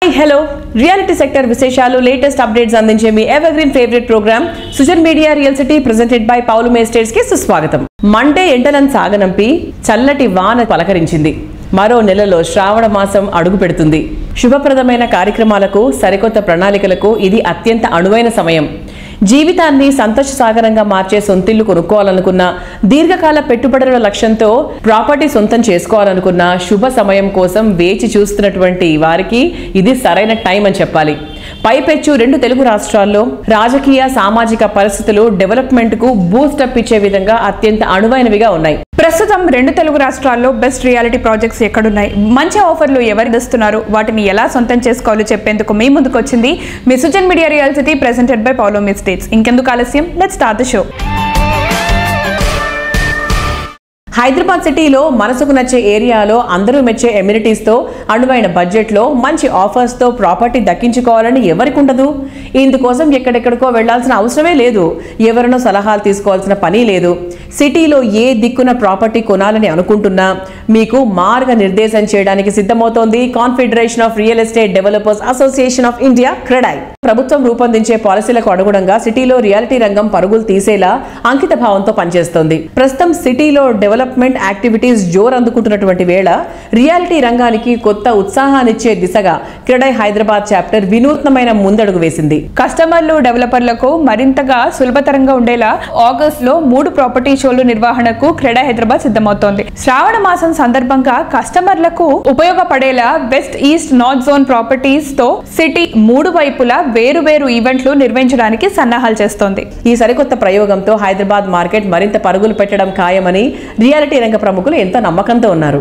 Hello reality sector విశేషాలు latest updates అందించే మీ evergreen favourite programme Sujan media real city presented by Paulomi estates కి సుస్వాగతం మండే ఎండలను సాగనంపి చల్లటి వాన పలకరించింది మరో నెలలో శ్రావణ మాసం అడుగు పెడుతుంది శుభప్రదమైన కార్యక్రమాలకు సరికొత్త ప్రణాళికలకు ఇది అత్యంత అనువైన సమయం జీవితాన్ని సంతోష సాగరంగా మార్చే సొంతిల్లు కొనుక్కోవాలనుకున్న దీర్ఘకాల పెట్టుబడుల లక్ష్యంతో ప్రాపర్టీ సొంతం చేసుకోవాలనుకున్న శుభ సమయం కోసం వేచి చూస్తున్నటువంటి వారికి ఇది సరైన టైం అని చెప్పాలి పైపెచ్చు రెండు తెలుగు రాష్ట్రాల్లో రాజకీయ సామాజిక పరిస్థితులు డెవలప్మెంట్ కు బూస్టప్ ఇచ్చే విధంగా అత్యంత అనువైనవిగా ఉన్నాయి ప్రస్తుతం రెండు తెలుగు రాష్ట్రాల్లో బెస్ట్ రియాలిటీ ప్రాజెక్ట్స్ ఎక్కడున్నాయి మంచి ఆఫర్లు ఎవరు ఇస్తున్నారు వాటిని ఎలా సొంతం చేసుకోవాలో చెప్పేందుకు మీ ముందుకు వచ్చింది మీ Sujan media reality presented by Paulomi estates ఇంకెందుకు ఆలస్యం let start the show Hyderabad సిటీలో మనసుకు నచ్చే ఏరియాలో అందరూ మెచ్చే amenities తో అనువైన బడ్జెట్లో మంచి ఆఫర్స్ తో ప్రాపర్టీ దక్కించుకోవాలని ఎవరికి ఉండదు ఇందుకోసం ఎక్కడెక్కడికో వెళ్లాల్సిన అవసరమే లేదు ఎవరినో సలహాలు తీసుకోవాల్సిన పని లేదు సిటీలో ఏ దిక్కున ప్రాపర్టీ కొనాలని అనుకుంటున్నా మీకు మార్గ నిర్దేశం చేయడానికి సిద్ధమవుతోంది confederation of real estate developers association of India CREDAI ప్రభుత్వం రూపొందించే పాలసీలకు అనుగుణంగా సిటీలో రియాలిటీ రంగం పరుగులు తీసేలా అంకిత భావంతో పనిచేస్తోంది ప్రస్తుతం సిటీలో డెవలప్మెంట్ యాక్టివిటీస్ జోరు అందుకుంటున్నటువంటి వేళ రియాలిటీ రంగానికి కొత్త ఉత్సాహాన్నిచ్చే దిశగా క్రెడై హైదరాబాద్ చాప్టర్ వినూత్నమైన ముందడుగు వేసింది కస్టమర్లు డెవలపర్లకు మరింతగా సులభతరంగా ఉండేలా ఆగస్ట్ లో మూడు ప్రాపర్టీ షోలు నిర్వహణకు క్రెడా హైదరాబాద్ సిద్ధమవుతోంది శ్రావణ మాసం సందర్భంగా కస్టమర్లకు ఉపయోగపడేలా west east north zone properties తో సిటీ మూడు వైపులా వేరు వేరు ఈవెంట్లు నిర్వహించడానికి సన్నాహాలు చేస్తోంది ఈ సరికొత్త ప్రయోగంతో హైదరాబాద్ మార్కెట్ మరింత పరుగులు పెట్టడం ఖాయమని రియాలిటీ రంగ ప్రముఖులు ఎంతో నమ్మకంతో ఉన్నారు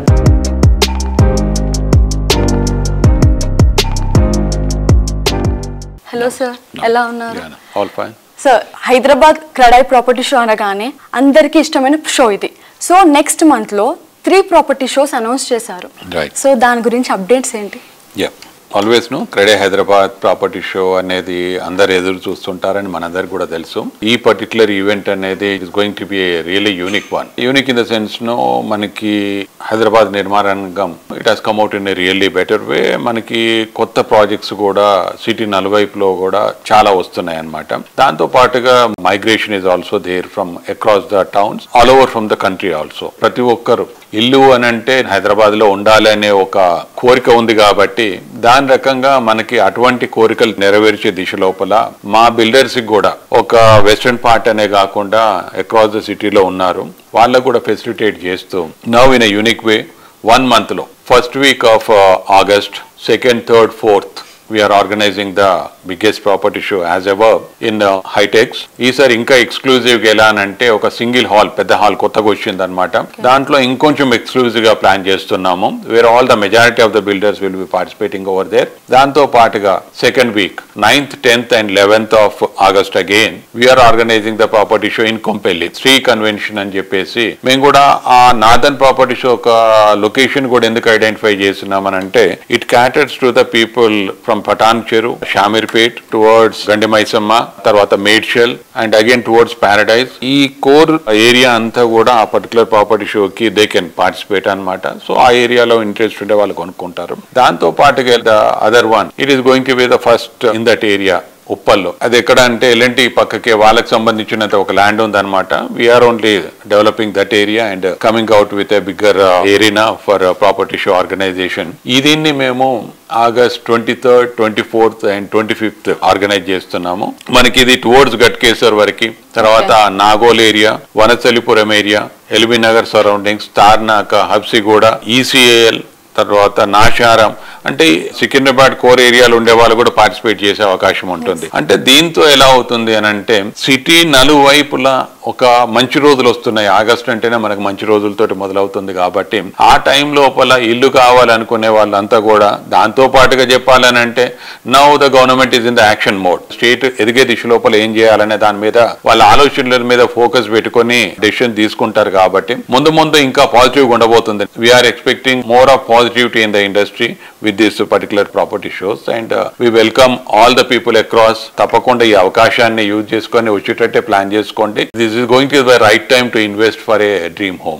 హలో సార్ ఎలా ఉన్నారు all fine sir Hyderabad CREDAI property show అనగానే అందరికీ ఇష్టమైన షో ఇది సో నెక్స్ట్ మంత్లో త్రీ ప్రాపర్టీ షోస్ అనౌన్స్ చేశారు Right. సో దాని గురించి అప్డేట్స్ ఏంటి యా ఆల్వేస్ ను క్రెడే హైదరాబాద్ ప్రాపర్టీ షో అనేది అందరు ఎదురు చూస్తుంటారని మనందరికి కూడా తెలుసు ఈ పర్టికులర్ ఈవెంట్ అనేది is going to be really unique one unique in the sense ను మనకి హైదరాబాద్ నిర్మాణ రంగం it has come at in really better way మనకి కొత్త ప్రాజెక్ట్స్ కూడా సిటీ నలువైపులో కూడా చాలా వస్తున్నాయి అనమాట దాంతో పాటుగా migration is also there from across the towns all over from the country also ప్రతి ఒక్కరు ఇల్లు అని అంటే హైదరాబాద్ లో ఉండాలి అనే ఒక కోరిక ఉంది కాబట్టి దాని రకంగా మనకి అటువంటి కోరికలు నెరవేర్చే దిశ లోపల మా బిల్డర్స్ కూడా ఒక వెస్ట్రన్ పార్ట్ అనే కాకుండా అక్రాస్ ద సిటీలో ఉన్నారు వాళ్ళకు కూడా ఫెసిలిటేట్ చేస్తూ now in unique way one month లో first week of August second third fourth we are organising the biggest property show as ever in Hitex ఈసారి ఇంకా ఎక్స్క్లూజివ్ గా ఎలా అని అంటే ఒక సింగిల్ హాల్ పెద్ద హాల్ కొత్తగా వచ్చింది అనమాట దాంట్లో ఇంకొంచెం ఎక్స్క్లూజివ్ గా ప్లాన్ చేస్తున్నాము where all the majority of the builders will be participating over there దాంతో పాటుగా second week ninth tenth and eleventh of August again we are organising the property show in Kompally Shri convention అని చెప్పేసి మేము కూడా ఆ నాదన్ ప్రాపర్టీ షో ఒక location కూడా ఎందుకు ఐడెంటిఫై చేస్తున్నామని అంటే it caters to the people from Patancheru Shamirpet towards Gandimaisamma తర్వాత Medchal and again towards Paradise ఈ కోర్ ఏరియా అంతా కూడా ఆ పర్టికులర్ ప్రాపర్టీ షోకి దే కెన్ పార్టిసిపేట్ అన్నమాట సో ఆ ఏరియాలో ఇంట్రెస్ట్ ఉంటే వాళ్ళు కొనుక్కుంటారు దాంతో పాటుగా the other one it is going to be the first in that area ఉప్పల్లో అది ఎక్కడ అంటే ఎల్ఎన్టీ పక్కకే వాళ్ళకి సంబంధించినంత ఒక ల్యాండ్ ఉందన్నమాట we are only developing that area and coming out with a bigger area for property show organisation దీన్ని మేము August twenty third twenty fourth and twenty fifth organise చేస్తున్నాము మనకి ఇది టువర్డ్స్ గట్కేశ్వర్ వరకు తర్వాత Nagole area Vanasthalipuram area LB Nagar surroundings Tarnaka Habsiguda ECIL తర్వాత నాశారం అంటే Secunderabad core ఏరియాలో ఉండే వాళ్ళు కూడా పార్టిసిపేట్ చేసే అవకాశం ఉంటుంది అంటే దీంతో ఎలా అవుతుంది అని అంటే సిటీ నలువైపులా ఒక మంచి రోజులు వస్తున్నాయి ఆగస్ట్ అంటేనే మనకు మంచి రోజులతోటి మొదలవుతుంది కాబట్టి ఆ టైం లోపల ఇల్లు కావాలనుకునే వాళ్ళంతా కూడా దాంతో పాటుగా చెప్పాలని అంటే now the government is in the action mode state ఎదిగే దిశ లోపల ఏం చేయాలనే దాని మీద వాళ్ళ ఆలోచనల మీద ఫోకస్ పెట్టుకొని డెసిషన్ తీసుకుంటారు కాబట్టి ముందు ముందు ఇంకా పాజిటివ్ ఉండబోతుంది we are expecting more of positivity in the industry with this particular property shows and we welcome all the people across తప్పకుండా ఈ అవకాశాన్ని యూజ్ చేసుకొని వచ్చేటట్టే ప్లాన్ చేసుకోండి this is going to the right time to invest for a dream home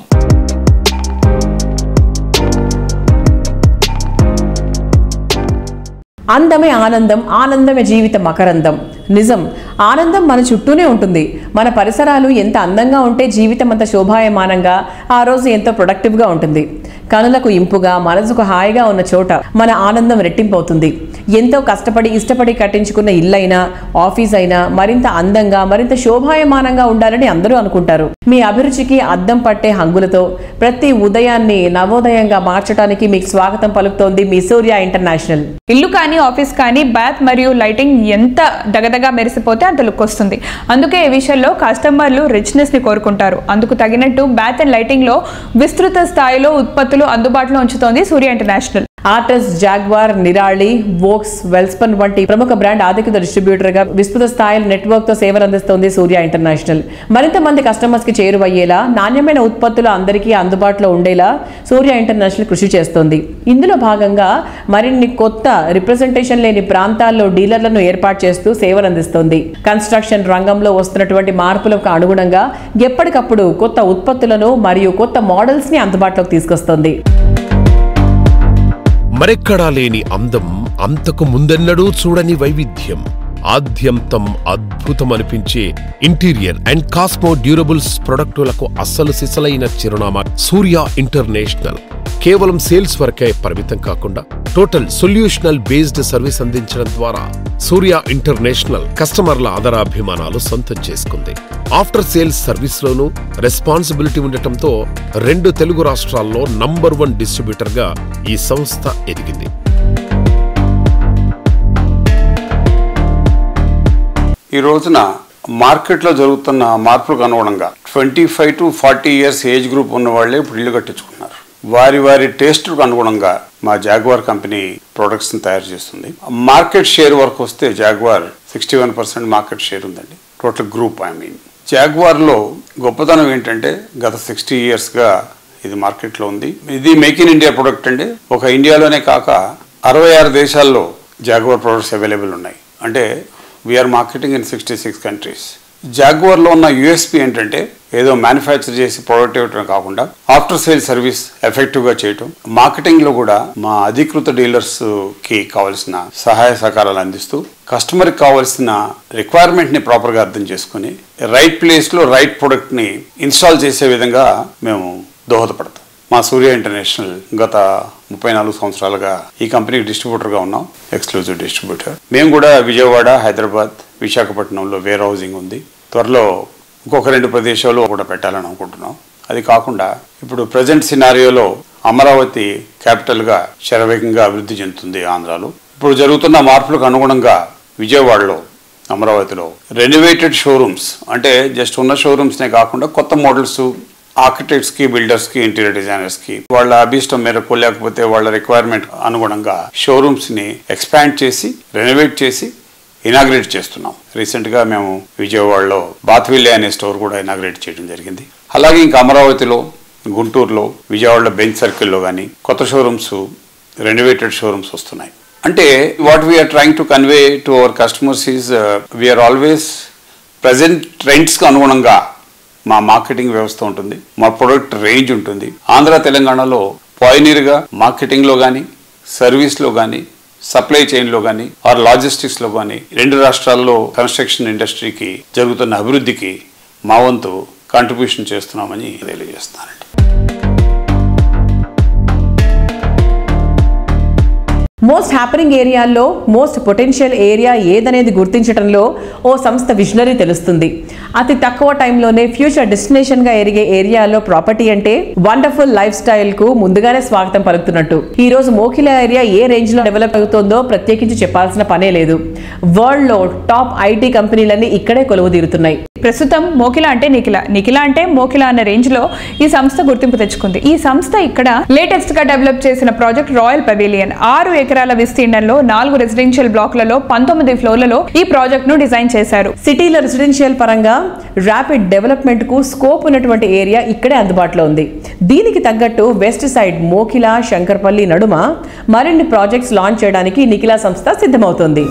అందమే ఆనందం ఆనందమే జీవిత మకరందం నిజం ఆనందం మన చుట్టూనే ఉంటుంది మన పరిసరాలు ఎంత అందంగా ఉంటే జీవితం అంత శోభాయమానంగా ఆ రోజు ఎంతో ప్రొడక్టివ్గా ఉంటుంది కనులకు ఇంపుగా మనసుకు హాయిగా ఉన్న చోట మన ఆనందం రెట్టింపవుతుంది ఎంతో కష్టపడి ఇష్టపడి కట్టించుకున్న ఇల్లైనా ఆఫీస్ అయినా మరింత అందంగా మరింత శోభాయమానంగా ఉండాలని అందరూ అనుకుంటారు మీ అభిరుచికి అద్దం పట్టే హంగులతో ప్రతి ఉదయాన్ని నవోదయంగా మార్చడానికి మీకు స్వాగతం పలుకుతోంది మీ సూర్య ఇంటర్నేషనల్ ఇల్లు కానీ ఆఫీస్ కానీ బాత్ మరియు లైటింగ్ ఎంత దగదగా మెరిసిపోతే అంత లుక్ వస్తుంది అందుకే ఈ విషయంలో కస్టమర్లు రిచ్నెస్ ని కోరుకుంటారు అందుకు తగినట్టు బాత్ అండ్ లైటింగ్ లో విస్తృత స్థాయిలో ఉత్పత్తులు అందుబాటులో ఉంచుతోంది సూర్య ఇంటర్నేషనల్ ఆర్టస్ జాగ్వార్ నిరాళి వోక్స్ వెల్స్పన్ వంటి ప్రముఖ బ్రాండ్ ఆధిక్యత డిస్ట్రిబ్యూటర్ గా విస్తృత స్థాయిలో నెట్వర్క్ తో సేవలు అందిస్తోంది సూర్య ఇంటర్నేషనల్ మరింత మంది కస్టమర్స్ కి చేరువయ్యేలా నాణ్యమైన ఉత్పత్తులు అందరికీ అందుబాటులో ఉండేలా సూర్య ఇంటర్నేషనల్ కృషి చేస్తోంది ఇందులో భాగంగా మరిన్ని కొత్త రిప్రజెంటేషన్ లేని ప్రాంతాల్లో డీలర్లను ఏర్పాటు చేస్తూ సేవలు అందిస్తోంది కన్స్ట్రక్షన్ రంగంలో వస్తున్నటువంటి మార్పులకు అనుగుణంగా ఎప్పటికప్పుడు కొత్త ఉత్పత్తులను మరియు కొత్త మోడల్స్ ని అందుబాటులోకి తీసుకొస్తోంది మరెక్కడా లేని అందం అంతకు ముందెన్నడూ చూడని వైవిధ్యం ఆద్యంతం అద్భుతం అనిపించే ఇంటీరియర్ అండ్ కాస్మో డ్యూరబుల్స్ ప్రొడక్టులకు అస్సలు సిసలైన చిరునామా సూర్య ఇంటర్నేషనల్ కేవలం సేల్స్ వరకే పరిమితం కాకుండా టోటల్ సొల్యూషనల్ బేస్డ్ సర్వీస్ అందించడం ద్వారా సూర్య ఇంటర్నేషనల్ కస్టమర్ల ఆదరాభిమానాలు సొంతం చేసుకుంది ఆఫ్టర్ సేల్స్ సర్వీస్ లోనూ రెస్పాన్సిబిలిటీ ఉండటంతో రెండు తెలుగు రాష్ట్రాల్లో నంబర్ వన్ డిస్ట్రిబ్యూటర్ గా ఈ సంస్థ ఎదిగింది ఈ రోజున మార్కెట్లో జరుగుతున్న మార్పులకు అనుగుణంగా twenty five to forty years age group ఉన్న వాళ్ళే ఇప్పుడు ఇల్లు కట్టించుకున్నారు వారి వారి టేస్ట్కు అనుగుణంగా మా జాగ్వార్ కంపెనీ ప్రొడక్ట్స్ని తయారు చేస్తుంది మార్కెట్ షేర్ వరకు వస్తే Jaguar sixty one percent market share ఉందండి టోటల్ గ్రూప్ ఐ మీన్ జాగ్వార్లో గొప్పతనం ఏంటంటే గత సిక్స్టీ ఇయర్స్గా ఇది మార్కెట్లో ఉంది ఇది మేక్ ఇన్ ఇండియా ప్రొడక్ట్ అండి ఒక ఇండియాలోనే కాక అరవై ఆరు దేశాల్లో జాగ్వార్ ప్రొడక్ట్స్ అవైలబుల్ ఉన్నాయి అంటే we are marketing in sixty six countries జాగ్వార్లో ఉన్న యూఎస్పీ ఏంటంటే ఏదో మ్యానుఫ్యాక్చర్ చేసి ప్రొడక్ట్ ఇవ్వటం కాకుండా ఆఫ్టర్ సేల్ సర్వీస్ ఎఫెక్టివ్గా చేయటం మార్కెటింగ్లో కూడా మా అధికృత డీలర్స్కి కావాల్సిన సహాయ సహకారాలు అందిస్తూ కస్టమర్కి కావాల్సిన రిక్వైర్మెంట్ని ప్రాపర్గా అర్థం చేసుకుని రైట్ ప్లేస్లో రైట్ ప్రొడక్ట్ని ఇన్స్టాల్ చేసే విధంగా మేము దోహదపడతాం మా సూర్య ఇంటర్నేషనల్ గత ముప్పై నాలుగు సంవత్సరాలుగా ఈ కంపెనీకి డిస్ట్రిబ్యూటర్గా ఉన్నాం ఎక్స్క్లూజివ్ డిస్ట్రిబ్యూటర్ మేము కూడా విజయవాడ హైదరాబాద్ విశాఖపట్నంలో వేర్ హౌసింగ్ ఉంది త్వరలో ఇంకొక రెండు ప్రదేశాల్లో కూడా పెట్టాలని అనుకుంటున్నాం అది కాకుండా ఇప్పుడు ప్రజెంట్ సినారియోలో అమరావతి క్యాపిటల్గా శరవేగంగా అభివృద్ధి చెందుతుంది ఆంధ్రాలో ఇప్పుడు జరుగుతున్న మార్పులకు అనుగుణంగా విజయవాడలో అమరావతిలో రెనోవేటెడ్ షోరూమ్స్ అంటే జస్ట్ ఉన్న షోరూమ్స్నే కాకుండా కొత్త మోడల్స్ ఆర్కిటెక్ట్స్కి బిల్డర్స్కి ఇంటీరియర్ డిజైనర్స్కి వాళ్ళ అభీష్టం మేరకు లేకపోతే వాళ్ళ రిక్వైర్మెంట్ అనుగుణంగా షోరూమ్స్ని ఎక్స్పాండ్ చేసి రెనోవేట్ చేసి ఇనాగ్రేట్ చేస్తున్నాం రీసెంట్గా మేము విజయవాడలో బాత్విల్లే అనే స్టోర్ కూడా ఇనాగ్రేట్ చేయడం జరిగింది అలాగే ఇంకా అమరావతిలో గుంటూరులో విజయవాడలో బెంచ్ సర్కిల్లో కానీ కొత్త షోరూమ్స్ రెనోవేటెడ్ షోరూమ్స్ వస్తున్నాయి అంటే what we are trying to convey to our customers is we are always present ట్రెండ్స్కి అనుగుణంగా మా మార్కెటింగ్ వ్యవస్థ ఉంటుంది మా ప్రొడక్ట్ రేంజ్ ఉంటుంది ఆంధ్ర తెలంగాణలో పాయినీర్గా మార్కెటింగ్లో కానీ సర్వీస్లో కానీ సప్లై చైన్లో కానీ ఆర్ లాజిస్టిక్స్లో కానీ రెండు రాష్ట్రాల్లో కన్స్ట్రక్షన్ ఇండస్ట్రీకి జరుగుతున్న అభివృద్ధికి మా వంతు కంట్రిబ్యూషన్ చేస్తున్నామని తెలియజేస్తున్నానండి మోస్ట్ హ్యాపనింగ్ ఏరియాల్లో మోస్ట్ పొటెన్షియల్ ఏరియా ఏదనేది గుర్తించడంలో ఓ సంస్థ విజనరీ తెలుస్తుంది అతి తక్కువ టైంలోనే ఫ్యూచర్ డెస్టినేషన్ గా ఎరిగే ఏరియాలో ప్రాపర్టీ అంటే వండర్ఫుల్ లైఫ్ స్టైల్ కు ముందుగానే స్వాగతం పలుకుతున్నట్టు ఈ రోజు మోకిల ఏరియా ఏ రేంజ్ లో డెవలప్ అవుతుందో ప్రత్యేకించి చెప్పాల్సిన పనే లేదు వరల్డ్ లో టాప్ ఐటీ కంపెనీలన్నీ ఇక్కడే కొలువు తీరుతున్నాయి ప్రస్తుతం మోకిల అంటే నిఖిల నిఖిల అంటే మోకిల అన్న రేంజ్ లో ఈ సంస్థ గుర్తింపు తెచ్చుకుంది ఈ సంస్థ ఇక్కడ లేటెస్ట్ గా డెవలప్ చేసిన ప్రాజెక్ట్ రాయల్ పెవిలియన్ ఆరు ఎకరాల విస్తీర్ణంలో నాలుగు రెసిడెన్షియల్ బ్లాక్లలో పంతొమ్మిది ఫ్లోర్లలో ఈ ప్రాజెక్ట్ ను డిజైన్ చేశారు సిటీలో రెసిడెన్షియల్ పరంగా ర్యాపిడ్ డెవలప్మెంట్ కు స్కోప్ ఉన్నటువంటి ఏరియా ఇక్కడే అందుబాటులో ఉంది దీనికి తగ్గట్టు వెస్ట్ సైడ్ మోకిల శంకర్పల్లి నడుమ మరిన్ని ప్రాజెక్ట్స్ లాంచ్ చేయడానికి నిఖిలా సంస్థ సిద్ధమవుతోంది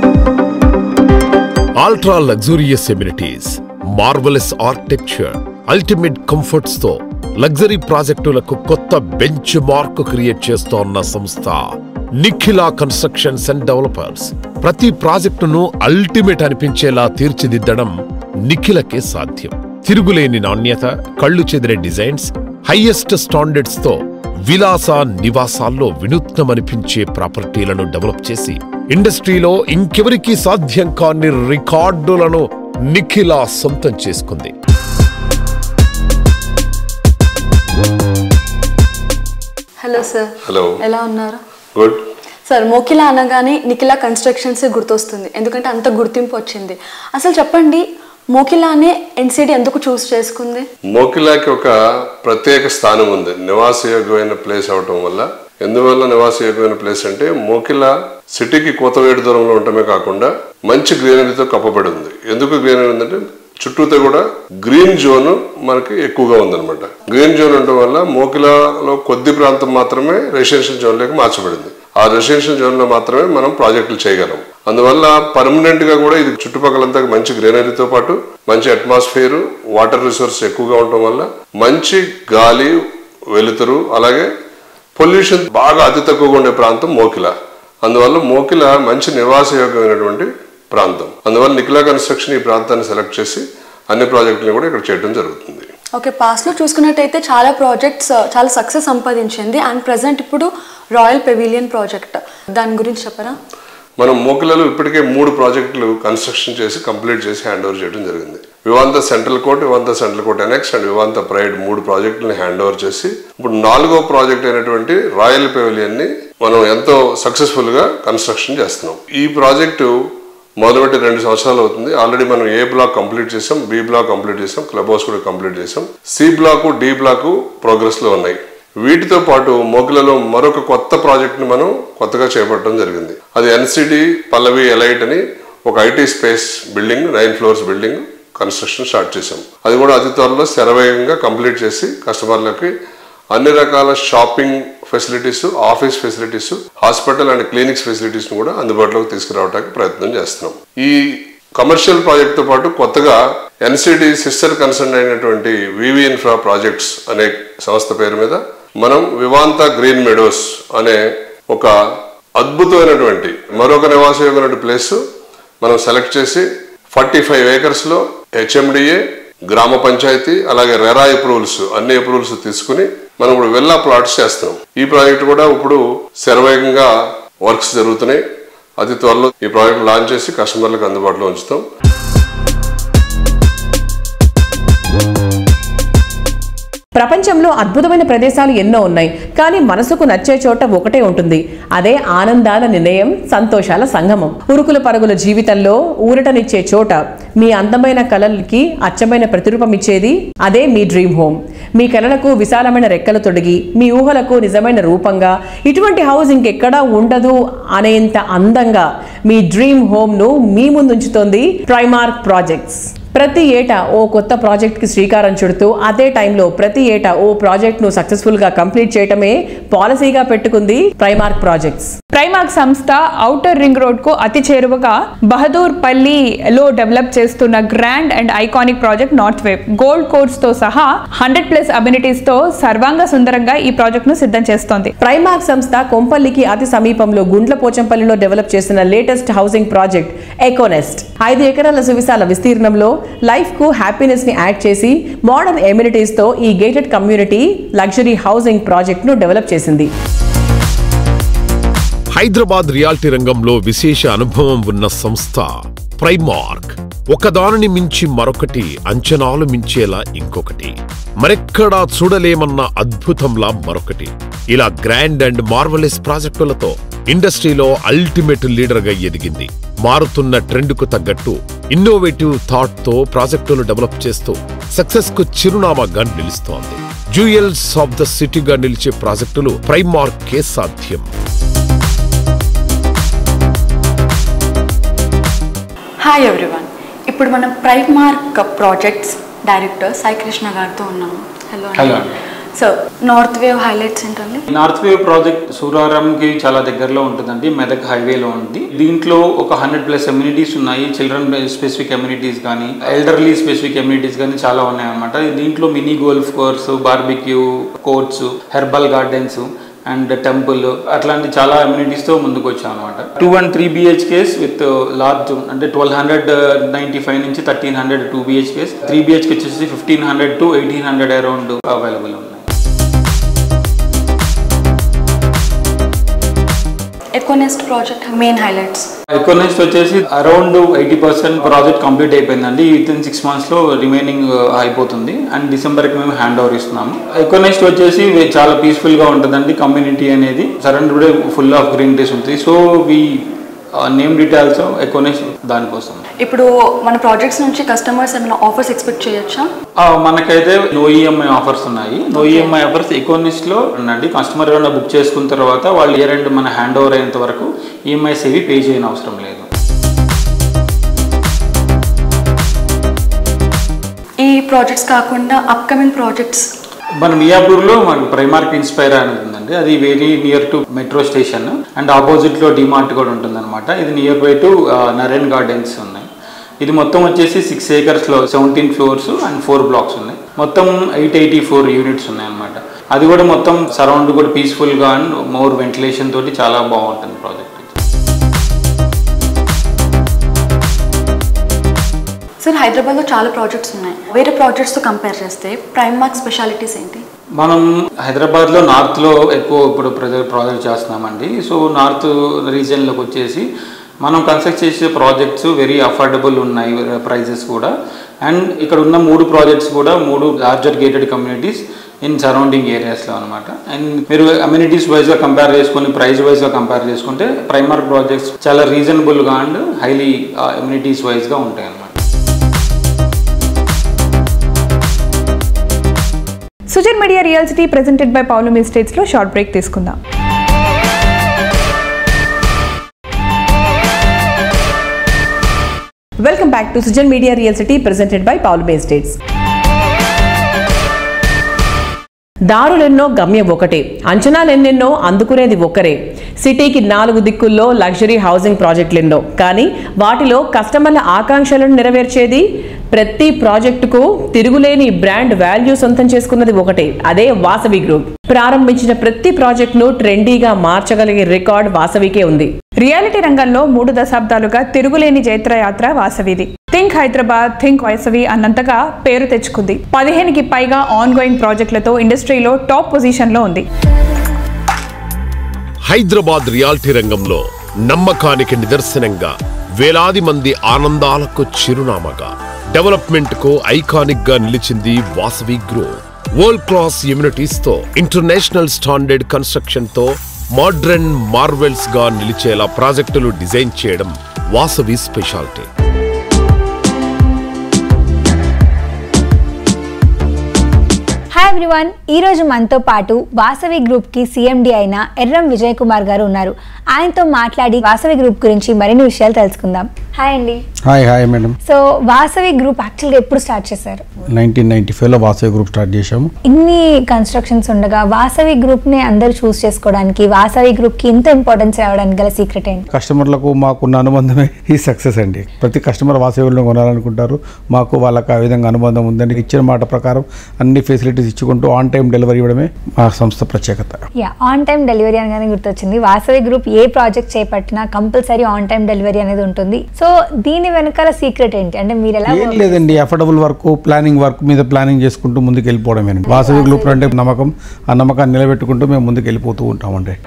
ultra luxurious amenities marvellous architecture ultimate comforts తో లగ్జరీ ప్రాజెక్టులకు కొత్త బెంచ్ మార్క్ క్రియేట్ చేస్తోన్న సంస్థ నిఖిలా కన్స్ట్రక్షన్స్ అండ్ డెవలపర్స్ ప్రతి ప్రాజెక్టును అల్టిమేట్ అనిపించేలా తీర్చిదిద్దడం నిఖిలకే సాధ్యం తిరుగులేని నాణ్యత కళ్ళు చెదిరే డిజైన్స్ హైయెస్ట్ స్టాండర్డ్స్ తో విలాస నివాసాల్లో వినూత్నమనిపించే ప్రాపర్టీలను డెవలప్ చేసి ఇండస్ట్రీలో ఇంకెవరికీ సాధ్యం కాని రికార్డులను నిఖిలా సొంతం చేసుకుంది హలో సార్ హలో ఎలా ఉన్నారు గుడ్ సార్ మోకిలా అనగానే నిఖిలా కన్స్ట్రక్షన్స్ గుర్తొస్తుంది ఎందుకంటే అంత గుర్తింపు వచ్చింది అసలు చెప్పండి మోకిలానే ఎన్సిడి ఎందుకు చూస్ చేసుకుంది మోకిలాకి ఒక ప్రత్యేక స్థానం ఉంది నివాసయోగ్యమైన ప్లేస్ అవటం వల్ల ఎందువల్ల నివాసయోగ్యమైన ప్లేస్ అంటే మోకిలా సిటీకి కోతవేడు దూరంలో ఉండటమే కాకుండా మంచి గ్రీనరీతో కప్పబడి ఉంది ఎందుకు గ్రీనరీ ఉందంటే చుట్టూతో కూడా గ్రీన్ జోన్ మనకి ఎక్కువగా ఉందన్నమాట గ్రీన్ జోన్ ఉండటం వల్ల మోకిలాలో కొద్ది ప్రాంతం మాత్రమే రెసిడెన్షియల్ జోన్లోకి మార్చబడింది ఆ రెసిడెన్షియల్ జోన్ లో మాత్రమే మనం ప్రాజెక్టులు చేయగలం అందువల్ల పర్మనెంట్ గా కూడా ఇది చుట్టుపక్కలంతా మంచి గ్రీనరీతో పాటు మంచి అట్మాస్ఫియర్ వాటర్ రిసోర్స్ ఎక్కువగా ఉండటం వల్ల మంచి గాలి వెలుతురు అలాగే పొల్యూషన్ బాగా అతి తక్కువగా ఉండే ప్రాంతం మోకిల అందువల్ల మోకిల మంచి నివాసయోగ్యమైనటువంటి ప్రాంతం అందువల్ల నిఖిలా కన్స్ట్రక్షన్ ఈ ప్రాంతాన్ని సెలెక్ట్ చేసి అన్ని ప్రాజెక్టులను కూడా ఇక్కడ చేయడం జరుగుతుంది ఓకే పాస్ట్లో చూసుకున్నట్టయితే చాలా ప్రాజెక్ట్స్ చాలా సక్సెస్ సంపాదించింది అండ్ ప్రజెంట్ ఇప్పుడు రాయల్ పెవిలియన్ ప్రాజెక్ట్ దాని గురించి చెప్పరా మనం మోకిలలో ఇప్పటికే మూడు ప్రాజెక్టులు కన్స్ట్రక్షన్ చేసి కంప్లీట్ చేసి హ్యాండ్ ఓవర్ చేయడం జరిగింది Vivanta central court Vivanta central court annex and Vivanta pride మూడు ప్రాజెక్టులను హ్యాండ్ ఓవర్ చేసి ఇప్పుడు నాలుగో ప్రాజెక్ట్ అయినటువంటి రాయల్ పెవిలియన్ ని మనం ఎంతో సక్సెస్ఫుల్ గా కన్స్ట్రక్షన్ చేస్తున్నాం ఈ ప్రాజెక్టు మొదలుపెట్టి రెండు సంవత్సరాలు అవుతుంది ఆల్రెడీ మనం ఏ బ్లాక్ కంప్లీట్ చేసాం బి బ్లాక్ కంప్లీట్ చేసాం క్లబ్ హౌస్ కూడా కంప్లీట్ చేసాం C block D block progress లో ఉన్నాయి వీటితో పాటు మోకిలలో మరొక కొత్త ప్రాజెక్ట్ ని మనం కొత్తగా చేపట్టడం జరిగింది అది ఎన్సిడి పల్లవి ఎలైట్ అని ఒక IT space building nine floors building construction start చేసాం అది కూడా అతి త్వరలో శరవేగంగా కంప్లీట్ చేసి కస్టమర్లకి అన్ని రకాల shopping facilities office facilities hospital and clinics facilities కూడా అందుబాటులోకి తీసుకురావడానికి ప్రయత్నం చేస్తున్నాం ఈ కమర్షియల్ ప్రాజెక్ట్ తో పాటు కొత్తగా ఎన్సిడి సిస్టర్ కన్సర్న్ అయినటువంటి వివి ఇన్ఫ్రా ప్రాజెక్ట్స్ అనే సంస్థ పేరు మీద మనం వివాంత గ్రీన్ మెడోస్ అనే ఒక అద్భుతమైనటువంటి మరొక నివాసయోగమైన ప్లేస్ మనం సెలెక్ట్ చేసి ఫార్టీ ఫైవ్ ఏకర్స్లో హెచ్ఎండిఏ గ్రామ పంచాయతీ అలాగే రెరా అప్రూవల్స్ అన్ని అప్రూవల్స్ తీసుకుని మనం ఇప్పుడు వెల్లా ప్లాట్స్ చేస్తున్నాం ఈ ప్రాజెక్ట్ కూడా ఇప్పుడు శరవేగంగా వర్క్స్ జరుగుతున్నాయి అతి త్వరలో ఈ ప్రాజెక్ట్ లాంచ్ చేసి కస్టమర్లకు అందుబాటులో ఉంచుతాం ప్రపంచంలో అద్భుతమైన ప్రదేశాలు ఎన్నో ఉన్నాయి కానీ మనసుకు నచ్చే చోట ఒకటే ఉంటుంది అదే ఆనందాల నిలయం సంతోషాల సంగమం ఉరుకుల పరుగుల జీవితంలో ఊరటనిచ్చే చోట మీ అందమైన కలలకి అచ్చమైన ప్రతిరూపం ఇచ్చేది అదే మీ డ్రీమ్ హోమ్ మీ కలలకు విశాలమైన రెక్కలు తొడిగి మీ ఊహలకు నిజమైన రూపంగా ఇటువంటి హౌస్ ఇంకెక్కడా ఉండదు అనేంత అందంగా మీ డ్రీమ్ హోమ్ను మీ ముందుంచుతోంది ప్రైమార్క్ ప్రాజెక్ట్స్ ప్రతి ఏటా ఓ కొత్త ప్రాజెక్ట్కి శ్రీకారం చుడుతూ అదే టైంలో ప్రతి ఏటా ఓ ప్రాజెక్ట్ను సక్సెస్ఫుల్గా కంప్లీట్ చేయటమే పాలసీగా పెట్టుకుంది ప్రైమార్క్ ప్రాజెక్ట్స్ ప్రైమాక్ సంస్థ ఔటర్ రింగ్ రోడ్ కు అతి చేరువగా బహదూర్ పల్లిలో డెవలప్ చేస్తున్న grand and iconic project north wave golf course తో సహా హండ్రెడ్ ప్లస్ అమ్యూనిటీస్ తో సర్వాంగ సుందరంగా ఈ ప్రాజెక్ట్ ను సిద్ధం చేస్తోంది ప్రైమార్క్ సంస్థ కొంపల్లికి అతి సమీపంలో గుండ్ల పోచంపల్లిలో డెవలప్ చేసిన లేటెస్ట్ హౌసింగ్ ప్రాజెక్ట్ ఎకోనెస్ట్ ఐదు ఎకరాల సువిశాల విస్తీర్ణంలో లైఫ్ కు హ్యాపీనెస్ ని యాడ్ చేసి మోడర్న్ ఎమ్యూనిటీస్ తో ఈ gated community luxury housing project ను డెవలప్ చేసింది హైదరాబాద్ రియాల్టీ రంగంలో విశేష అనుభవం ఉన్న సంస్థ ప్రైమార్క్ ఒకదానిని మించి మరొకటి అంచనాలు మించేలా ఇంకొకటి మరెక్కడా చూడలేమన్న అద్భుతంలా మరొకటి ఇలా గ్రాండ్ అండ్ మార్వలెస్ ప్రాజెక్టులతో ఇండస్ట్రీలో అల్టిమేట్ లీడర్ గా ఎదిగింది మారుతున్న ట్రెండ్ కు తగ్గట్టు ఇన్నోవేటివ్ థాట్ తో ప్రాజెక్టులు డెవలప్ చేస్తూ సక్సెస్ కు చిరునామాగా నిలుస్తోంది జ్యూయల్స్ ఆఫ్ ద సిటీగా నిలిచే ప్రాజెక్టులు ప్రైమార్కే సాధ్యం హాయ్ ఎవ్రీవన్ ఇప్పుడు మనం prime mark projects director Sai Krishna గారితో ఉన్నాము hello Hello. So north wave highlights ఏంటండి నార్త్ వేవ్ ప్రాజెక్ట్ సూరారంకి చాలా దగ్గరలో ఉంటుందండి మెదక్ హైవేలో ఉంది దీంట్లో ఒక హండ్రెడ్ ప్లస్ కమ్యూనిటీస్ ఉన్నాయి చిల్డ్రన్ స్పెసిఫిక్ కమ్యూనిటీస్ కానీ ఎల్డర్లీ స్పెసిఫిక్ కమ్యూనిటీస్ కానీ చాలా ఉన్నాయి అనమాట దీంట్లో mini golf course barbecue courts herbal gardens and temple అట్లాంటి చాలా అమ్యూనిటీస్తో ముందుకు వచ్చాం అనమాట two and three BHKs with large అంటే ట్వెల్వ్ హండ్రెడ్ నైంటీ ఫైవ్ నుంచి thirteen hundred two BHKs three BHK వచ్చేసి fifteen hundred to eighteen hundred around available ఉన్నాయి Econest project main highlights Econest వచ్చేసి around eighty percent project complete అయిపోయిందండి within six మంత్స్లో remaining అయిపోతుంది and డిసెంబర్కి మేము hand over ఇస్తున్నాము ఎకోనెస్ట్ వచ్చేసి వే- చాలా పీస్ఫుల్గా ఉంటుందండి కమ్యూనిటీ అనేది సరౌండెడ్ ఫుల్ ఆఫ్ గ్రీనరీస్ ఉంటుంది so we name details Econest దానికోసం ఇప్పుడు మన ప్రాజెక్ట్స్ నుంచి కస్టమర్స్ ఏమైనా ఆఫర్స్ ఎక్స్పెక్ట్ చేయొచ్చా ఆ, మనకైతే నో ఈఎంఐ ఆఫర్స్ ఉన్నాయి నో ఈఎంఐ ఆఫర్స్ ఎకోనిస్ట్ లో ఉండండి కస్టమర్ ఏమైనా బుక్ చేసుకున్న తర్వాత వాళ్ళు ఇయర్ ఎండ్ మన హ్యాండ్ ఓవర్ అయ్యేంత వరకు ఈఎంఐస్ ఏవి పే చేయని అవసరం లేదు ఈ ప్రాజెక్ట్స్ కాకుండా అప్కమింగ్ ప్రాజెక్ట్స్ మన మియాపూర్లో మనకు ప్రైమార్క్ ఇన్స్పైర్ అనేది ఉందండి అది very near to metro station and opposite లో డిమార్ట్ కూడా ఉంటుందన్నమాట ఇది nearby to Naren gardens ఉన్నాయి ఇది మొత్తం వచ్చేసి సిక్స్ ఏకర్స్ లో seventeen floors and four blocks ఉన్నాయి మొత్తం ఎయిట్ ఎయిటీ ఫోర్ యూనిట్స్ ఉన్నాయి అనమాట అది కూడా మొత్తం సరౌండ్ కూడా పీస్ఫుల్ గా అండ్ మోర్ వెంటిలేషన్ తోటి చాలా బాగుంటుంది ప్రాజెక్ట్ సార్ హైదరాబాద్లో చాలా ప్రాజెక్ట్స్ ఉన్నాయి వేరే ప్రాజెక్ట్స్తో కంపేర్ చేస్తే ప్రైమ్ మార్క్ స్పెషాలిటీస్ ఏంటి మనం హైదరాబాద్లో నార్త్లో ఎక్కువ ఇప్పుడు ప్రజెంట్ ప్రాజెక్ట్ చేస్తున్నామండి సో నార్త్ రీజియన్లోకి వచ్చేసి మనం కన్స్ట్రక్ట్ చేసే ప్రాజెక్ట్స్ వెరీ అఫోర్డబుల్ ఉన్నాయి ప్రైజెస్ కూడా అండ్ ఇక్కడ ఉన్న మూడు ప్రాజెక్ట్స్ కూడా మూడు larger gated communities in surrounding ఏరియాస్లో అనమాట అండ్ మీరు అమ్యూనిటీస్ వైజ్గా కంపేర్ చేసుకొని ప్రైస్ వైజ్గా కంపేర్ చేసుకుంటే ప్రైమర్ ప్రాజెక్ట్స్ చాలా రీజనబుల్గా అండ్ హైలీ అమ్యూనిటీస్ వైజ్గా ఉంటాయి అన్నమాట Sujan media real city presented by Paulami estates లో షార్ట్ బ్రేక్ తీసుకుందాం welcome back to Sujan media real city presented by Paulami estates దారులెన్నో గమ్యం ఒకటే అంచనాలెన్నెన్నో అందుకునేది ఒక్కరే సిటీకి నాలుగు దిక్కుల్లో లగ్జరీ హౌసింగ్ ప్రాజెక్టులెన్నో కానీ వాటిలో కస్టమర్ల ఆకాంక్షలను నెరవేర్చేది ప్రతి ప్రాజెక్టుకు తిరుగులేని బ్రాండ్ వాల్యూ సొంతం చేసుకున్నది ఒకటే అదే వాసవి గ్రూప్ ప్రారంభించిన ప్రతి ప్రాజెక్టును ట్రెండీగా మార్చగలిగే రికార్డ్ వాసవికే ఉంది రియాలిటీ రంగంలో మూడు దశాబ్దాలుగా తిరుగులేని జైత్రయాత్ర వాసవిది థింక్ హైదరాబాద్ థింక్ వైసవి అన్నంతగా పేరు తెచ్చుకుంది పదిహేనుకి పైగా ఆన్ గోయింగ్ ప్రాజెక్టులతో ఇండస్ట్రీలో టాప్ పొజిషన్లో ఉంది హైదరాబాద్ రియాల్టీ రంగంలో నమ్మకానికి నిదర్శనంగా వేలాది మంది ఆనందాలకు చిరునామాగా డెవలప్మెంట్ కు ఐకానిక్ గా నిలిచింది Vasavi group world class amenities తో ఇంటర్నేషనల్ స్టాండర్డ్ కన్స్ట్రక్షన్ తో మోడ్రన్ మార్వెల్స్ గా నిలిచేలా ప్రాజెక్టులు డిజైన్ చేయడం వాసవి స్పెషాలిటీ హాయ్ ఎవ్రీవన్ ఈరోజు మనతో పాటు వాసవి గ్రూప్కి సీఎండి అయిన ఎర్రం విజయ్ కుమార్ గారు ఉన్నారు ఆయనతో మాట్లాడి వాసవి గ్రూప్ గురించి మరిన్ని విషయాలు తెలుసుకుందాం హాయ్ అండి hi hi madam so Vasavi group యాక్చువల్గా ఎప్పుడు స్టార్ట్ చేశారు నైన్టీన్ నైన్టీ ఫైవ్లో వాసవి గ్రూప్ స్టార్ట్ చేశాము ఇన్ని కన్స్ట్రక్షన్స్ ఉండగా వాసవి గ్రూప్ని అందరూ చూస్ చేసుకోవడానికి వాసవి గ్రూప్కి ఇంత ఇంపార్టెన్స్ ఇవ్వడానికి గల సీక్రెట్ ఏంటి కస్టమర్లకు మాకున్న అనుబంధమే ఈ సక్సెస్ అండి ప్రతి కస్టమర్ వాసవిలో కొనాలనుకుంటారు మాకు వాళ్ళకి ఆ విధంగా అనుబంధం ఉందండి ఇచ్చిన మాట ప్రకారం అన్ని ఫెసిలిటీస్ ఇచ్చుకుంటూ ఆన్ టైం డెలివరీ ఇవ్వడమే మా సంస్థ ప్రత్యేకత యా ఆన్ టైం డెలివరీ అనగానే గుర్తొచ్చింది వాసవి గ్రూప్ ఏ ప్రాజెక్ట్ చేపట్టినా కంపల్సరీ ఆన్ టైం డెలివరీ అనేది ఉంటుంది సో దీని వెనకాల సీక్రెట్ ఏంటి అంటే మీరు ఎలా ఏం లేదండి అఫోర్డబుల్ వర్క్ ప్లానింగ్ వర్క్ మీద ప్లానింగ్ చేసుకుంటూ ముందుకు వెళ్ళిపోవడమేనండి వాసవి గ్రూప్ అంటే నమ్మకం ఆ నమ్మకాన్ని నిలబెట్టుకుంటూ మేము ముందుకు వెళ్ళిపోతూ ఉంటామండి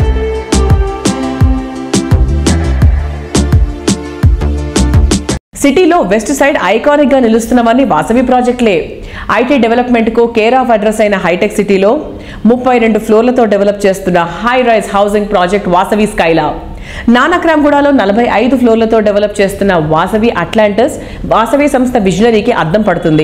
సిటీలో వెస్ట్ సైడ్ ఐకానిక్ గా నిలుస్తున్నవన్నీ వాసవి ప్రాజెక్టులే ఐటీ డెవలప్మెంట్ కు కేర్ ఆఫ్ అడ్రస్ అయిన హైటెక్ సిటీలో ముప్పై రెండు ఫ్లోర్లతో డెవలప్ చేస్తున్న high rise housing project Vasavi Skyla నానక్రామ్గూడలో నలభై ఐదు ఫ్లోర్లతో డెవలప్ చేస్తున్న వాసవి అట్లాంటస్ వాసవి సంస్థ విజనరీకి అద్దం పడుతుంది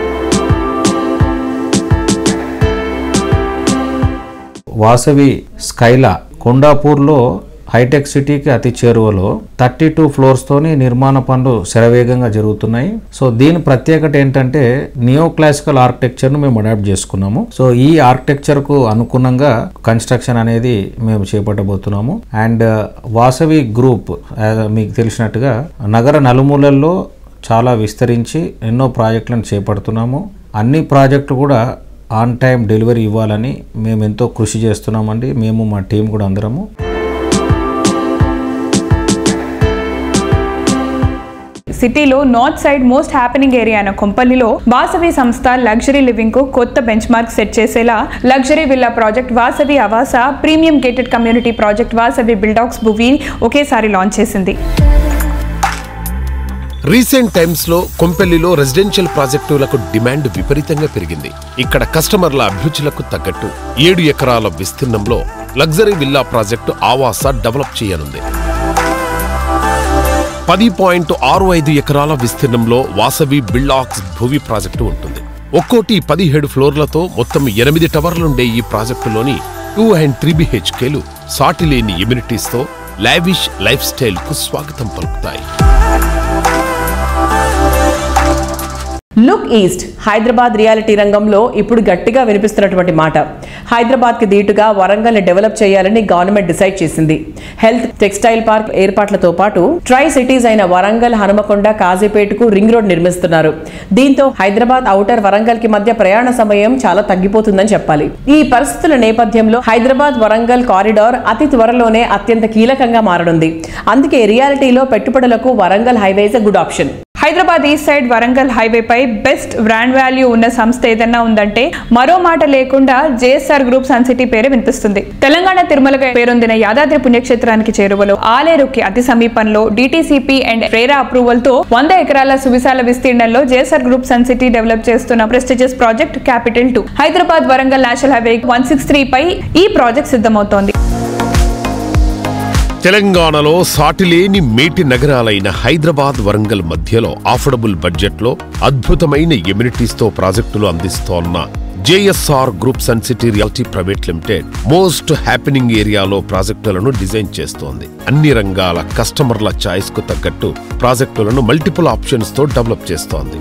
వాసవి స్కైలా కొండాపూర్లో హైటెక్ సిటీకి అతి చేరువలో థర్టీ టూ ఫ్లోర్స్తోని నిర్మాణ పనులు శరవేగంగా జరుగుతున్నాయి సో దీని ప్రత్యేకత ఏంటంటే నియో క్లాసికల్ ఆర్కిటెక్చర్ను మేము అడాప్ట్ చేసుకున్నాము సో ఈ ఆర్కిటెక్చర్కు అనుగుణంగా కన్స్ట్రక్షన్ అనేది మేము చేపట్టబోతున్నాము అండ్ వాసవి గ్రూప్ ఆ, మీకు తెలిసినట్టుగా నగర నలుమూలల్లో చాలా విస్తరించి ఎన్నో ప్రాజెక్టులను చేపడుతున్నాము అన్ని ప్రాజెక్టులు కూడా ఆన్ టైం డెలివరీ ఇవ్వాలని మేము ఎంతో కృషి చేస్తున్నామండి మేము మా టీం కూడా అందరము సిటీలో north side most happening area అయిన కొంపల్లిలో వాసవి సంస్థ లగ్జరీ లివింగ్ కు కొత్త బెంచ్ మార్క్ సెట్ చేసేలా luxury villa project Vasavi Avasa premium gated community project Vasavi బిల్డాక్స్ భువి ఒకేసారి లాంచ్ చేసింది రీసెంట్ టైమ్స్ లో కొంపెల్లిలో రెసిడెన్షియల్ ప్రాజెక్టులకు డిమాండ్ విపరీతంగా పెరిగింది ఇక్కడ కస్టమర్ల అభిరుచులకు తగ్గట్టు ఏడు ఎకరాల విస్తీర్ణంలో luxury villa project Avasa develop చేయనుంది పది పాయింట్ ఆరు ఐదు ఎకరాల విస్తీర్ణంలో వాసవి బిల్డాక్స్ భూవి ప్రాజెక్టు ఉంటుంది ఒక్కోటి పదిహేడు ఫ్లోర్లతో మొత్తం ఎనిమిది టవర్లుండే ఈ ప్రాజెక్టులోని టూ అండ్ త్రీ బిహెచ్కేలు సాటిలేని ఎమ్యూనిటీస్తో లావిష్ లైఫ్ స్టైల్కు స్వాగతం పలుకుతాయి లుక్ ఈస్ట్ హైదరాబాద్ రియాలిటీ రంగంలో ఇప్పుడు గట్టిగా వినిపిస్తున్నటువంటి మాట హైదరాబాద్కి ధీటుగా వరంగల్ని డెవలప్ చేయాలని గవర్నమెంట్ డిసైడ్ చేసింది హెల్త్ టెక్స్టైల్ పార్క్ ఏర్పాట్లతో పాటు ట్రై సిటీస్ అయిన వరంగల్ హనుమకొండ కాజీపేటకు రింగ్ రోడ్ నిర్మిస్తున్నారు దీంతో హైదరాబాద్ ఔటర్ వరంగల్ కి మధ్య ప్రయాణ సమయం చాలా తగ్గిపోతుందని చెప్పాలి ఈ పరిస్థితుల నేపథ్యంలో హైదరాబాద్ వరంగల్ కారిడార్ అతి త్వరలోనే అత్యంత కీలకంగా మారనుంది అందుకే రియాలిటీలో పెట్టుబడులకు Warangal highways good option Hyderabad east side Warangal హైవేపై బెస్ట్ బ్రాండ్ వాల్యూ ఉన్న సంస్థ ఏదన్నా ఉందంటే మరో మాట లేకుండా జేఎస్ఆర్ గ్రూప్ సన్ సిటీ పేరు వినిపిస్తుంది తెలంగాణ తిరుమలగా పేరొందిన యాదాద్రి పుణ్యక్షేత్రానికి చేరువలో ఆలేరుకి అతి సమీపంలో డిటిసిపి అండ్ రేరా అప్రూవల్ తో వంద ఎకరాల సువిశాల విస్తీర్ణంలో JSR group Sun City develop చేస్తున్న prestigious project capital two Hyderabad Warangal national highway one six three పై ఈ ప్రాజెక్ట్ సిద్ధమవుతోంది తెలంగాణలో సాటిలేని మేటి నగరాలైన హైదరాబాద్ వరంగల్ మధ్యలో ఆఫర్డబుల్ బడ్జెట్లో అద్భుతమైన ఎమ్యూనిటీస్తో ప్రాజెక్టులు అందిస్తోన్న JSR group Sun City realty private limited most happening ఏరియాలో ప్రాజెక్టులను డిజైన్ చేస్తోంది అన్ని రంగాల కస్టమర్ల ఛాయిస్ కు తగ్గట్టు ప్రాజెక్టులను మల్టిపుల్ ఆప్షన్స్ తో డెవలప్ చేస్తోంది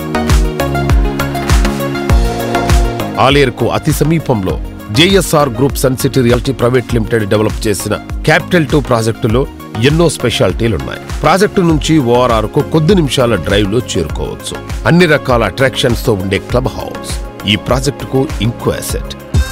ఆలేరుకు అతి సమీపంలో JSR group Sun City realty private limited develop చేసిన క్యాపిటల్ టూ ప్రాజెక్టులో ఎన్నో స్పెషాలిటీలున్నాయి ప్రాజెక్టు నుంచి ఓఆర్ఆర్ కు కొద్ది నిమిషాల డ్రైవ్ లో చేరుకోవచ్చు అన్ని రకాల అట్రాక్షన్స్ తో ఉండే క్లబ్ హౌస్ ఈ ప్రాజెక్టుకు ఇంకో అసెట్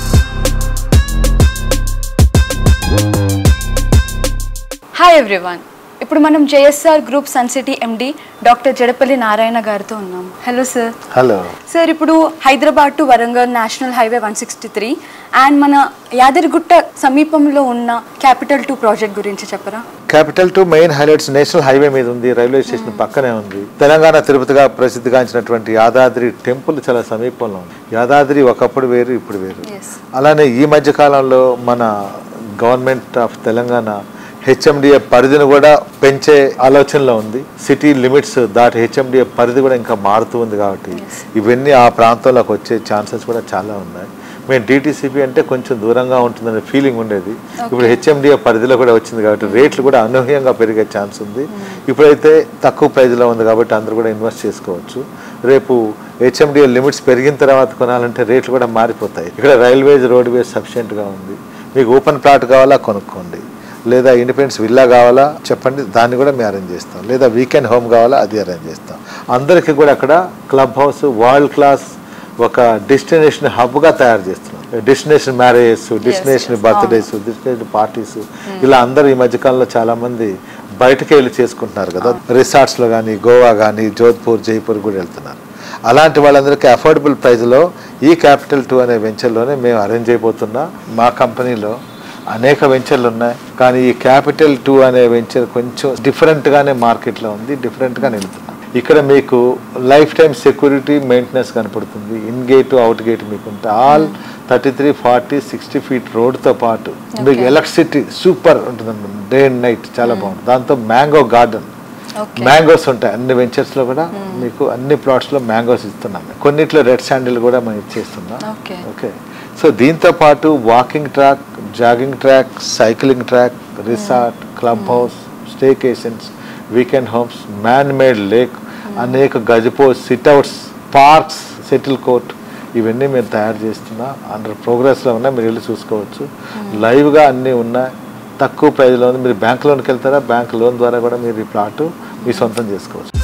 హాయ్ ఎవ్రీవన్ ఇప్పుడు మనం JSR group Sun City MD doctor Jadapalli Narayana గారితో ఉన్నాం హలో సార్ హలో సార్ ఇప్పుడు Hyderabad to Warangal national highway one sixty three and మన యాదగిరిగుట్ట సమీపంలో ఉన్న క్యాపిటల్ టూ ప్రాజెక్ట్ గురించి చెప్పరా capital two main highlights national highway మీద ఉంది రైల్వే స్టేషన్ పక్కనే ఉంది తెలంగాణ తిరుపతిగా ప్రసిద్ధిగాంచినటువంటి యాదాద్రి టెంపుల్ చాలా సమీపంలో ఉంది యాదాద్రి ఒకప్పుడు వేరు ఇప్పుడు వేరు అలానే ఈ మధ్య కాలంలో మన గవర్నమెంట్ ఆఫ్ తెలంగాణ హెచ్ఎండిఏ పరిధిని కూడా పెంచే ఆలోచనలో ఉంది సిటీ లిమిట్స్ దాటి హెచ్ఎండిఏ పరిధి కూడా ఇంకా మారుతూ ఉంది కాబట్టి ఇవన్నీ ఆ ప్రాంతంలోకి వచ్చే ఛాన్సెస్ కూడా చాలా ఉన్నాయి మేము డిటీసీపీ అంటే కొంచెం దూరంగా ఉంటుందనే ఫీలింగ్ ఉండేది ఇప్పుడు హెచ్ఎండిఏ పరిధిలో కూడా వచ్చింది కాబట్టి రేట్లు కూడా అనూహ్యంగా పెరిగే ఛాన్స్ ఉంది ఇప్పుడైతే తక్కువ ప్రైజ్లో ఉంది కాబట్టి అందరూ కూడా ఇన్వెస్ట్ చేసుకోవచ్చు రేపు హెచ్ఎండిఏ లిమిట్స్ పెరిగిన తర్వాత కొనాలంటే రేట్లు కూడా మారిపోతాయి ఇక్కడ రైల్వేస్ రోడ్వేస్ సఫిషియెంట్గా ఉంది మీకు ఓపెన్ ప్లాట్ కావాలా కొనుక్కోండి లేదా ఇండిపెండెన్స్ విల్లా కావాలా చెప్పండి దాన్ని కూడా మేము అరేంజ్ చేస్తాం లేదా వీకెండ్ హోమ్ కావాలా అది అరేంజ్ చేస్తాం అందరికీ కూడా అక్కడ క్లబ్ హౌస్ వరల్డ్ క్లాస్ ఒక డెస్టినేషన్ హబ్గా తయారు చేస్తున్నాం destination marriages destination birthdays destination parties ఇలా అందరూ ఈ మధ్యకాలంలో చాలా మంది బయటకు వెళ్ళి చేసుకుంటున్నారు కదా రిసార్ట్స్లో కానీ గోవా కానీ జోధ్పూర్ జైపూర్ కూడా వెళ్తున్నారు అలాంటి వాళ్ళందరికీ అఫోర్డబుల్ ప్రైస్లో ఈ క్యాపిటల్ టూ అనే వెంచర్లోనే మేము అరేంజ్ అయిపోతున్నా మా కంపెనీలో అనేక వెంచర్లు ఉన్నాయి కానీ ఈ క్యాపిటల్ టూ అనే వెంచర్ కొంచెం డిఫరెంట్గానే మార్కెట్లో ఉంది డిఫరెంట్గా నిలుతున్నాం ఇక్కడ మీకు లైఫ్ టైం సెక్యూరిటీ మెయింటెనెన్స్ కనపడుతుంది ఇన్ గేట్ అవుట్ గేట్ మీకు ఉంటాయి all thirty three forty sixty feet రోడ్తో పాటు మీకు ఎలక్ట్రిసిటీ సూపర్ ఉంటుంది డే అండ్ నైట్ చాలా బాగుంటుంది దాంతో మ్యాంగో గార్డెన్ మ్యాంగోస్ ఉంటాయి అన్ని వెంచర్స్ లో కూడా మీకు అన్ని ప్లాట్స్ లో మ్యాంగోస్ ఇస్తున్నాం కొన్నిట్లో రెడ్ శాండిల్ కూడా మనం ఇచ్చేస్తున్నాం ఓకే సో దీంతో పాటు walking track jogging track cycling track resort club house staycations weekend homes man made lake అనేక gazebo sit outs parks shuttle court ఇవన్నీ మేము తయారు చేస్తున్నా అండర్ ప్రోగ్రెస్లో ఉన్నాయి మీరు వెళ్ళి చూసుకోవచ్చు లైవ్గా అన్నీ ఉన్నాయి తక్కువ ప్రైజ్లో ఉంది మీరు బ్యాంక్ లోన్కి వెళ్తారా బ్యాంక్ లోన్ ద్వారా కూడా మీరు ఈ ప్లాట్ మీ సొంతం చేసుకోవచ్చు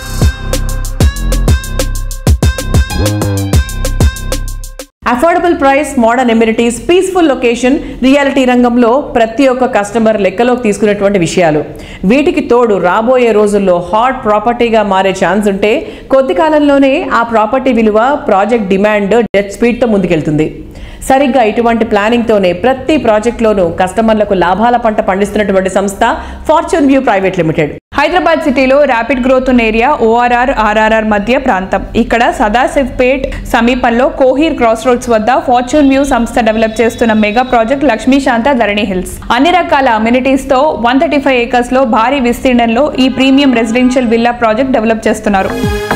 affordable price modern amenities peaceful location realty రంగంలో ప్రతి ఒక్క కస్టమర్ లెక్కలోకి తీసుకున్నటువంటి విషయాలు వీటికి తోడు రాబోయే రోజుల్లో హాట్ ప్రాపర్టీగా మారే ఛాన్స్ ఉంటే కొద్ది కాలంలోనే ఆ ప్రాపర్టీ విలువ ప్రాజెక్ట్ డిమాండ్ డెత్ స్పీడ్తో ముందుకెళ్తుంది సరిగ్గా ఇటువంటి ప్లానింగ్తోనే ప్రతి ప్రాజెక్టులోనూ కస్టమర్లకు లాభాల పంట పండిస్తున్నటువంటి సంస్థ Fortune View private limited Hyderabad సిటీలో ర్యాపిడ్ గ్రోత్ ఉన్న ఏరియా ఓఆర్ఆర్ ఆర్ఆర్ఆర్ మధ్య ప్రాంతం ఇక్కడ సదాశివ్పేట్ సమీపంలో కోహీర్ క్రాస్ రోడ్స్ వద్ద ఫార్చ్యూన్ వ్యూ సంస్థ డెవలప్ చేస్తున్న mega project Lakshmi Shanta Dharani hills అన్ని రకాల అమ్యూనిటీస్ తో వన్ థర్టీ ఫైవ్ ఏకర్స్ లో భారీ విస్తీర్ణంలో ఈ premium residential villa project develop చేస్తున్నారు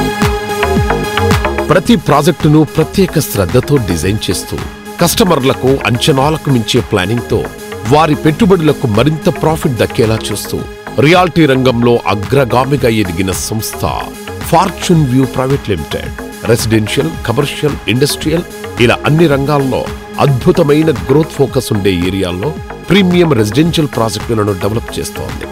ప్రతి ప్రాజెక్టును ప్రత్యేక శ్రద్ధతో డిజైన్ చేస్తూ కస్టమర్లకు అంచనాలకు మించే ప్లానింగ్తో వారి పెట్టుబడులకు మరింత ప్రాఫిట్ దక్కేలా చూస్తూ రియాల్టీ రంగంలో అగ్రగామిగా ఎదిగిన సంస్థ Fortune View private limited residential commercial industrial ఇలా అన్ని రంగాల్లో అద్భుతమైన గ్రోత్ ఫోకస్ ఉండే ఏరియాల్లో ప్రీమియం రెసిడెన్షియల్ ప్రాజెక్టులను డెవలప్ చేస్తోంది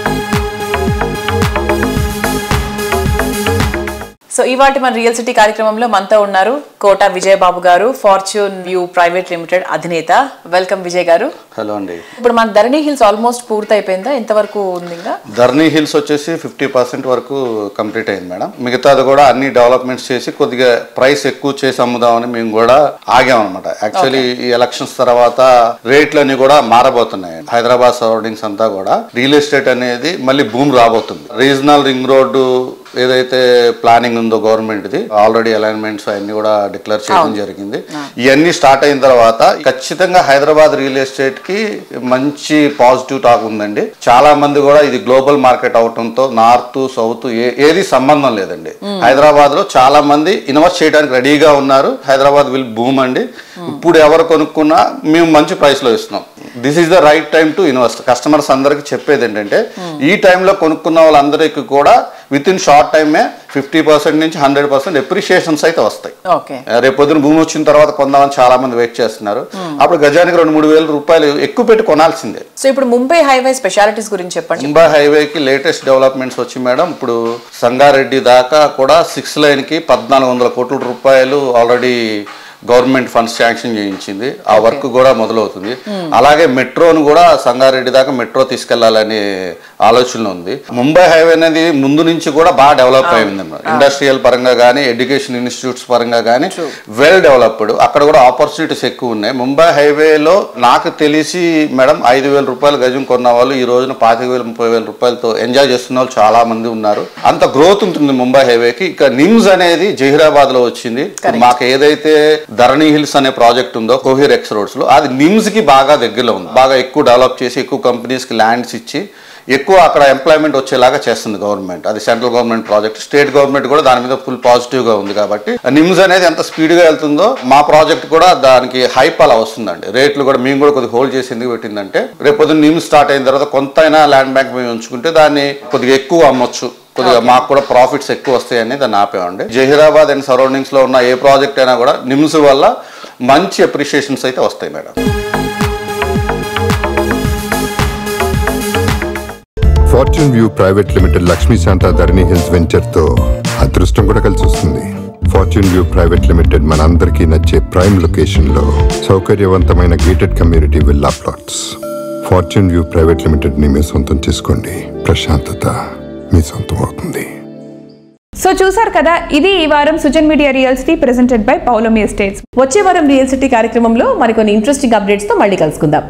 సో ఇవాటి మన రియల్ సిటీ కార్యక్రమంలో మనతో ఉన్నారు Kota Vijayababu garu Fortune View private limited అధినేత వెల్కమ్ విజయ్ గారు హలో అండి ఇప్పుడు మన ధరణి హిల్స్ ఆల్మోస్ట్ పూర్తి అయిపోయిందా ఎంతవరకు ఉంది ఇంకా ధర్నీ హిల్స్ వచ్చేసి ఫిఫ్టీ పర్సెంట్ వరకు కంప్లీట్ అయింది మేడం మిగతాది కూడా అన్ని డెవలప్మెంట్స్ చేసి కొద్దిగా ప్రైస్ ఎక్కువ చేసి అమ్ముదామని మేము కూడా ఆగాం అనమాట యాక్చువల్లీ ఈ ఎలక్షన్స్ తర్వాత రేట్లన్నీ కూడా మారబోతున్నాయి హైదరాబాద్ సరౌండింగ్స్ అంతా కూడా రియల్ ఎస్టేట్ అనేది మళ్ళీ భూమి రాబోతుంది రీజనల్ రింగ్ రోడ్డు ఏదైతే ప్లానింగ్ ఉందో గవర్నమెంట్ది ఆల్రెడీ అలైన్మెంట్స్ అన్ని కూడా డిక్లేర్ చేయడం జరిగింది ఇవన్నీ స్టార్ట్ అయిన తర్వాత ఖచ్చితంగా హైదరాబాద్ రియల్ ఎస్టేట్ కి మంచి పాజిటివ్ టాక్ ఉందండి చాలా మంది కూడా ఇది గ్లోబల్ మార్కెట్ అవటంతో నార్త్ సౌత్ ఏది సంబంధం లేదండి హైదరాబాద్ లో చాలా మంది ఇన్వెస్ట్ చేయడానికి రెడీగా ఉన్నారు హైదరాబాద్ విల్ భూమ్ అండి ఇప్పుడు ఎవరు కొనుక్కున్నా మేము మంచి ప్రైస్ లో ఇస్తున్నాం this is the right time to invest customers అందరికి చెప్పేది ఏంటంటే ఈ టైంలో కొనుక్కున్న వాళ్ళందరికీ కూడా విత్ ఇన్ షార్ట్ టైమే ఫిఫ్టీ పర్సెంట్ నుంచి హండ్రెడ్ పర్సెంట్ ఎప్రిషియేషన్స్ అయితే వస్తాయి ఓకే రేపు పొద్దున భూమి వచ్చిన తర్వాత కొందామని చాలా మంది వెయిట్ చేస్తున్నారు అప్పుడు గజానికి రెండు మూడు వేల రూపాయలు ఎక్కువ పెట్టి కొనాల్సిందే సో ఇప్పుడు ముంబై హైవే స్పెషాలిటీస్ గురించి చెప్పండి ముంబై హైవేకి లేటెస్ట్ డెవలప్మెంట్స్ వచ్చి మేడం ఇప్పుడు సంగారెడ్డి దాకా కూడా సిక్స్ లైన్ కి పద్నాలుగు వందల కోట్ల రూపాయలు ఆల్రెడీ గవర్నమెంట్ ఫండ్స్ శాంక్షన్ చేయించింది ఆ వర్క్ కూడా మొదలవుతుంది అలాగే మెట్రోను కూడా సంగారెడ్డి దాకా మెట్రో తీసుకెళ్లాలనే ఆలోచన ఉంది ముంబై హైవే అనేది ముందు నుంచి కూడా బాగా డెవలప్ అయింది ఇండస్ట్రియల్ పరంగా కానీ ఎడ్యుకేషన్ ఇన్స్టిట్యూట్స్ పరంగా కానీ వెల్ డెవలప్డ్ అక్కడ కూడా ఆపర్చునిటీస్ ఎక్కువ ఉన్నాయి ముంబై హైవేలో నాకు తెలిసి మేడం ఐదు వేల రూపాయలు గజం కొన్న వాళ్ళు ఈ రోజున పాతిక వేల ముప్పై వేల రూపాయలతో ఎంజాయ్ చేస్తున్న వాళ్ళు చాలా మంది ఉన్నారు అంత గ్రోత్ ఉంటుంది ముంబై హైవేకి ఇక నిమ్స్ అనేది జహీరాబాద్ లో వచ్చింది మాకు ఏదైతే ధరణి హిల్స్ అనే ప్రాజెక్ట్ ఉందో కోహిర్ ఎక్స్ రోడ్స్ లో అది నిమ్స్ కి బాగా దగ్గరలో ఉంది బాగా ఎక్కువ డెవలప్ చేసి ఎక్కువ కంపెనీస్ కి ల్యాండ్స్ ఇచ్చి ఎక్కువ అక్కడ ఎంప్లాయ్మెంట్ వచ్చేలాగా చేస్తుంది గవర్నమెంట్ అది central government project state government కూడా దాని మీద ఫుల్ పాజిటివ్ గా ఉంది కాబట్టి నిమ్స్ అనేది ఎంత స్పీడ్ గా వెళ్తుందో మా ప్రాజెక్ట్ కూడా దానికి హైప్ అలా వస్తుందండి రేట్లు కూడా మేము కూడా కొద్దిగా హోల్డ్ చేసి ఎందుకు పెట్టిందంటే రేపు పొద్దున్న నిమ్స్ స్టార్ట్ అయిన తర్వాత కొంతైనా ల్యాండ్ బ్యాంక్ మేము ఉంచుకుంటే దాన్ని కొద్దిగా ఎక్కువ అమ్మొచ్చు కొద్దిగా మాకు కూడా ప్రాఫిట్స్ ఎక్కువ వస్తాయని దాన్ని ఆపేవండి జహీరాబాద్ అండ్ సరౌండింగ్స్ లో ఉన్న ఏ ప్రాజెక్ట్ అయినా కూడా నిమ్స్ వల్ల మంచి అప్రిషియేషన్స్ అయితే వస్తాయి madam Fortune View private limited Lakshmi Shanta Dharani hills venture తో అదృష్టం కూడా కలిసి వస్తుంది ఫార్చ్యూన్ వ్యూ ప్రైవేట్ లిమిటెడ్ మనందరికీ నచ్చే ప్రైమ్ లొకేషన్ లో సౌకర్యవంతమైన gated community villa plots Fortune View private limited ని మీ సొంతం చేసుకోండి ప్రశాంతత మీ సొంతం అవుతుంది సో చూసారు కదా ఇది ఈ వారం సుజన్ మీడియా రియల్స్టీ ప్రెసెంటెడ్ బై పౌలమి ఎస్టేట్స్ వచ్చే వారం రియల్ సిటీ కార్యక్రమంలో మరికొన్ని ఇంట్రెస్టింగ్ అప్డేట్స్ తో మళ్ళీ కలుసుకుందాం